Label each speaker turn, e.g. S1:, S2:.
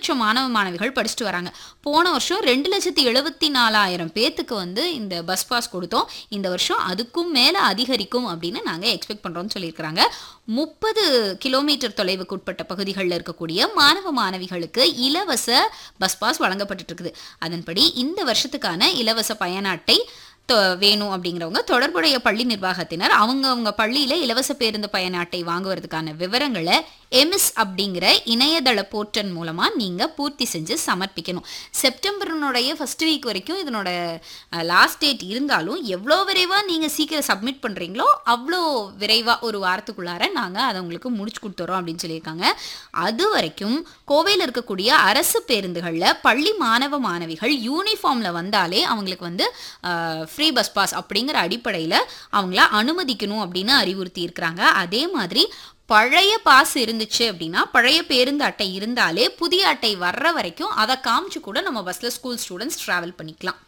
S1: லட்சம் மாணவ மாணவிகள் படிச்சுட்டு வராங்க போன வருஷம் ரெண்டு லட்சத்தி எழுபத்தி நாலாயிரம் பேத்துக்கு வந்து இந்த பஸ் பாஸ் கொடுத்தோம் இந்த வருஷம் அதுக்கும் மேலே அதிகரிக்கும் அப்படின்னு நாங்கள் எக்ஸ்பெக்ட் பண்ணுறோம்னு சொல்லியிருக்கிறாங்க முப்பது கிலோமீட்டர் தொலைவுக்கு உட்பட்ட பகுதிகளில் இருக்கக்கூடிய மாணவ மாணவிகளுக்கு இலவச பஸ் பாஸ் வழங்கப்பட்டுட்டு இருக்குது அதன்படி இந்த வருஷத்துக்கான இலவச பயண அட்டை தொ- வேணும் அப்படிங்கிறவங்க தொடர்புடைய பள்ளி நிர்வாகத்தினர் அவங்க அவங்க பள்ளியில் இலவச பேருந்து பயண அட்டை வாங்குவதற்கான விவரங்களை எமிஸ் அப்படிங்கிற இணையதள போர்ட்டல் மூலமாக நீங்கள் பூர்த்தி செஞ்சு சமர்ப்பிக்கணும் செப்டம்பரினுடைய ஃபர்ஸ்ட் வீக் வரைக்கும் இதனோட லாஸ்ட் டேட் இருந்தாலும் எவ்வளோ விரைவாக நீங்கள் சீக்கிரம் சப்மிட் பண்ணுறீங்களோ அவ்வளோ விரைவாக ஒரு வாரத்துக்குள்ளார நாங்கள் அதை உங்களுக்கு முடிச்சு கொடுத்துறோம் அப்படின்னு சொல்லியிருக்காங்க அது வரைக்கும் கோவையில் இருக்கக்கூடிய அரசு பேருந்துகளில் பள்ளி மாணவ மாணவிகள் யூனிஃபார்மில் வந்தாலே அவங்களுக்கு வந்து ஃப்ரீ பஸ் பாஸ் அப்படிங்கிற அடிப்படையில் அவங்கள அனுமதிக்கணும் அப்படின்னு அறிவுறுத்தி இருக்கிறாங்க அதே மாதிரி பழைய பாஸ் இருந்துச்சு அப்படின்னா பழைய பேருந்து அட்டை இருந்தாலே புதிய அட்டை வர்ற வரைக்கும் அதை காமிச்சு கூட நம்ம பஸ்ஸில் ஸ்கூல் ஸ்டூடெண்ட்ஸ் ட்ராவல் பண்ணிக்கலாம்